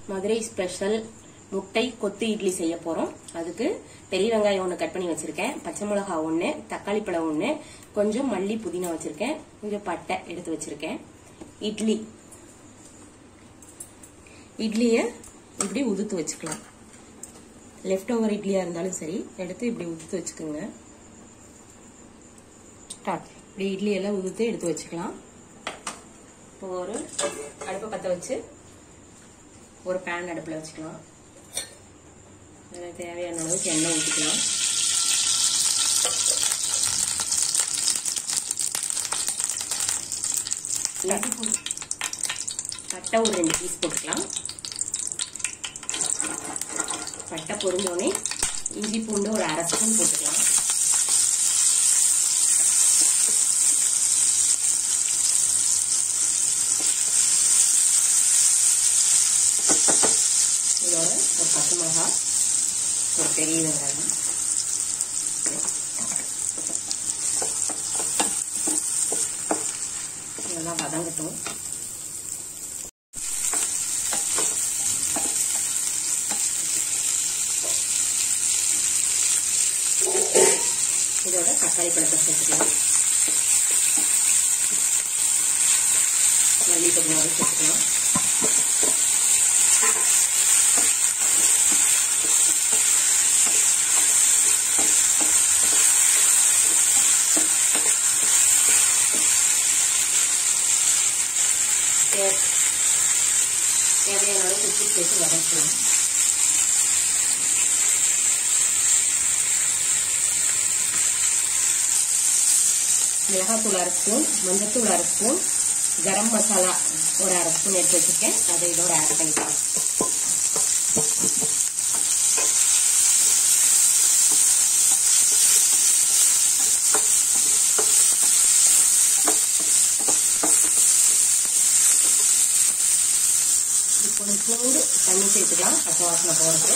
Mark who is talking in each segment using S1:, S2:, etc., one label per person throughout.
S1: Madurai special முட்டை கொத்து இட்லி செய்ய போறோம் அதுக்கு பெரிய வெங்காயம் ஒன்று கட் பண்ணி வச்சிருக்கேன் பச்சை மிளகா ஒன்று தக்காளி பழம் ஒன்று கொஞ்சம் மல்லி புதினா வச்சிருக்கேன் கொஞ்சம் பட்டை எடுத்து வச்சிருக்கேன் இட்லி இட்லியை இப்படி உதுத்து வச்சுக்கலாம் லெஃப்ட் ஓவர் இட்லியா இருந்தாலும் சரி எடுத்து இப்படி உதுத்து வச்சுக்கோங்க ஸ்டார்ட் இப்படி இட்லி எல்லாம் உதுத்து எடுத்து வச்சுக்கலாம் இப்போ ஒரு அடுப்பை பற்ற வச்சு ஒரு பேன் அடுப்பில் வச்சுக்கலாம் அதில் தேவையான அளவுக்கு எண்ணெய் ஊற்றிக்கலாம் பட்டை ஒரு ரெண்டு பீஸ் போட்டுக்கலாம் பட்டை பொரிஞ்சோடனே இஞ்சி பூண்டு ஒரு அரை ஸ்பூன் போட்டுக்கலாம் இதோட ஒரு பச்சை மிளகா ஒரு பெரிய வெங்காயம் இதெல்லாம் வதங்கட்டும் இதோட தக்காளி பழத்தை சேர்த்துக்கலாம் மல்லி கொஞ்சம் சேர்த்துக்கலாம் தேவையான அளவுக்கு உப்பு சேர்த்து வதக்கலாம் மிளகாத்தூள் அரை ஸ்பூன் மஞ்சத்தூள் அரை ஸ்பூன் கரம் மசாலா ஒரு அரை ஸ்பூன் எடுத்து வச்சுருக்கேன் அதை இதோட ஆட் பண்ணிக்கலாம் கொஞ்சோண்டு தண்ணி சேர்த்துக்கலாம் பச்சை வாசனை போகிறது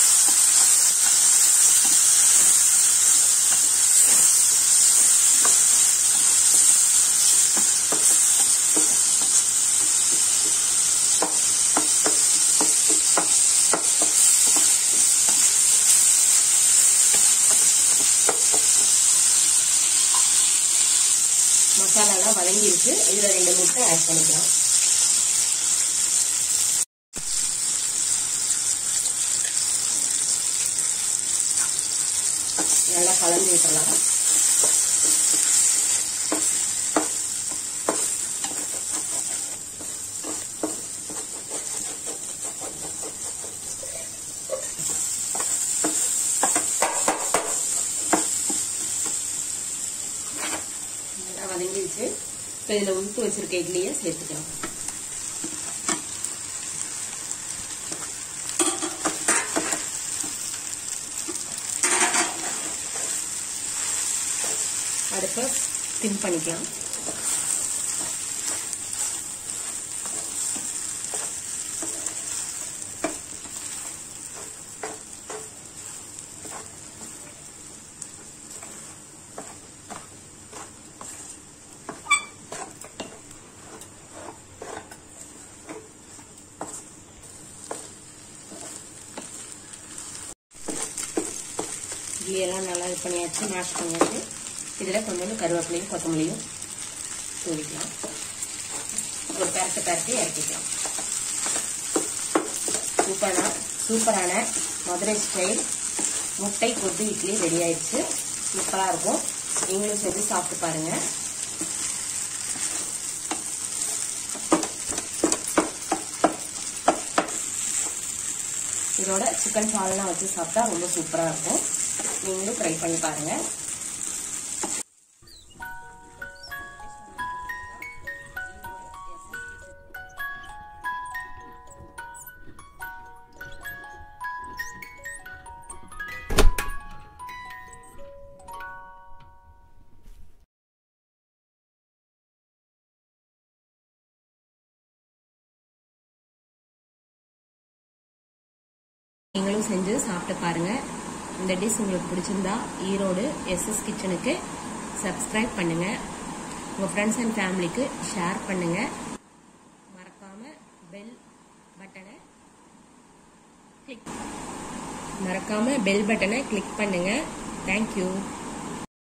S1: மசாலாலாம் வதங்கிருக்கு இதில் ரெண்டு முட்டை ஆட் பண்ணிக்கலாம் நல்லா கலந்து விட்டுறலாம் நல்லா வதங்கிடுச்சு இப்போ இதில் உளுத்து வச்சிருக்க இட்லியை சேர்த்துக்கலாம் அடுப்பை ஸ்டிம் பண்ணிக்கலாம் இட்லியெல்லாம் நல்லா இது பண்ணியாச்சு மேஷ் பண்ணியாச்சு இதில் கொஞ்சோண்டு கருவேப்பிலையும் கொத்தமல்லியும் தூவிக்கலாம் ஒரு பரட்டு பரட்டி இறக்கிக்கலாம் சூப்பரான சூப்பரான மதுரை ஸ்டைல் முட்டை கொத்து இட்லி ரெடி ஆயிடுச்சு சூப்பராக இருக்கும் நீங்களும் செஞ்சு சாப்பிட்டு பாருங்க இதோட சிக்கன் சால்னா வச்சு சாப்பிட்டா ரொம்ப சூப்பராக இருக்கும் நீங்களும் ட்ரை பண்ணி பாருங்கள் நீங்களும் செஞ்சு சாப்பிட்டு பாருங்க இந்த டிஷ் உங்களுக்கு பிடிச்சிருந்தா ஈரோடு எஸ்எஸ் கிச்சனுக்கு சப்ஸ்கிரைப் பண்ணுங்க உங்க ஃப்ரெண்ட்ஸ் அண்ட் ஃபேமிலிக்கு ஷேர் பண்ணுங்க மறக்காம பெல் பட்டனை மறக்காம பெல் பட்டனை கிளிக் பண்ணுங்க தேங்க்யூ